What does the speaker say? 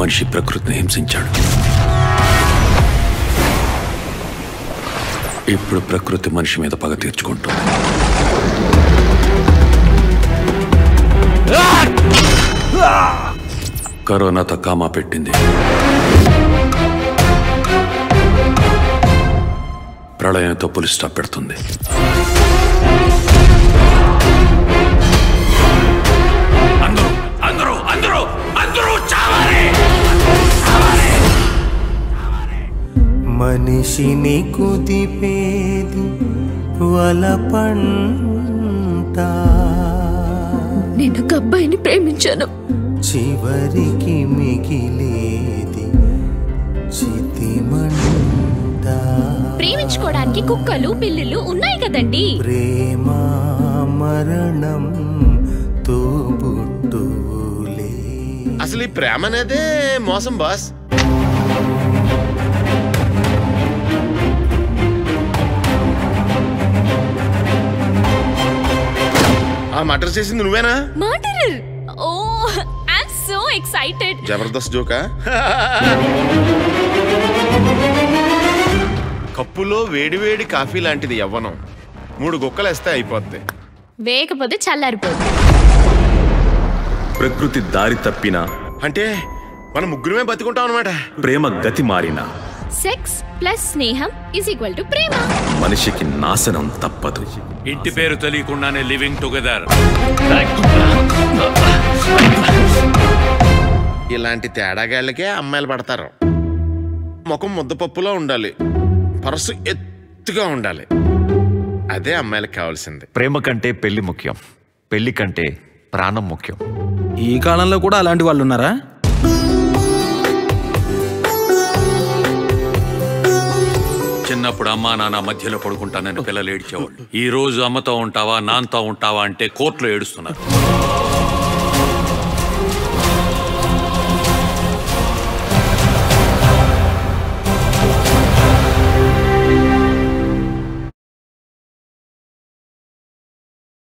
మనిషి ప్రకృతిని హింసించాడు ఇప్పుడు ప్రకృతి మనిషి మీద పగ తీర్చుకుంటుంది కరోనాతో కామా పెట్టింది ప్రళయంతో పులి స్టాప్ పెడుతుంది అందరూ అందరూ అందరూ అందరూ చావాలి మనిషిని కుదిపేది వలపంట నేను ఒక అబ్బాయిని ప్రేమించాను చివరికి మిగిలేది చితిమంట ప్రేమించుకోవడానికి కుక్కలు పిల్లులు ఉన్నాయి కదండి ప్రేమ మరణం తోబుట్టులే అసలు ఈ ప్రేమ అనేదే మోసం బాస్ ఆ మటర్ చేసింది నువ్వేనా murderer oh I'm so excited Jabardasth జోకా కప్పులో వేడివేడి కాఫీ లాంటిది యవ్వనం మూడు గుక్కలు వేస్తే అయిపోద్ది వేయకపోతే చల్లారిపోదు ప్రకృతి దారి తప్పినా అంటే మనం ముగ్గురమే బతుకుంటాం అనమాట ప్రేమ గతి మారినా సెక్స్ ప్లస్ స్నేహం ఇస్ ఈక్వల్ టు ప్రేమ మనిషికి నాశనం తప్పదు ఇంటి పేరు తెలియకుండానే లివింగ్ టుగెదర్ ఇలాంటి తేడాగాళ్ళకే అమ్మాయిలు పడతారు ముఖం ముద్దపప్పులో ఉండాలి పరసు ఎత్తుగా ఉండాలి అదే అమ్మాయిలకు కావాల్సింది ప్రేమ కంటే పెళ్లి ముఖ్యం పెళ్లి కంటే ప్రాణం ముఖ్యం ఈ కాలంలో కూడా అలాంటి వాళ్ళు ఉన్నారా చిన్నప్పుడు అమ్మా నాన్న మధ్యలో పడుకుంటానని పిల్లలు ఏడ్చేవాళ్ళు ఈ రోజు అమ్మతో ఉంటావా నాన్నతో ఉంటావా అంటే కోర్టులో ఏడుస్తున్నారు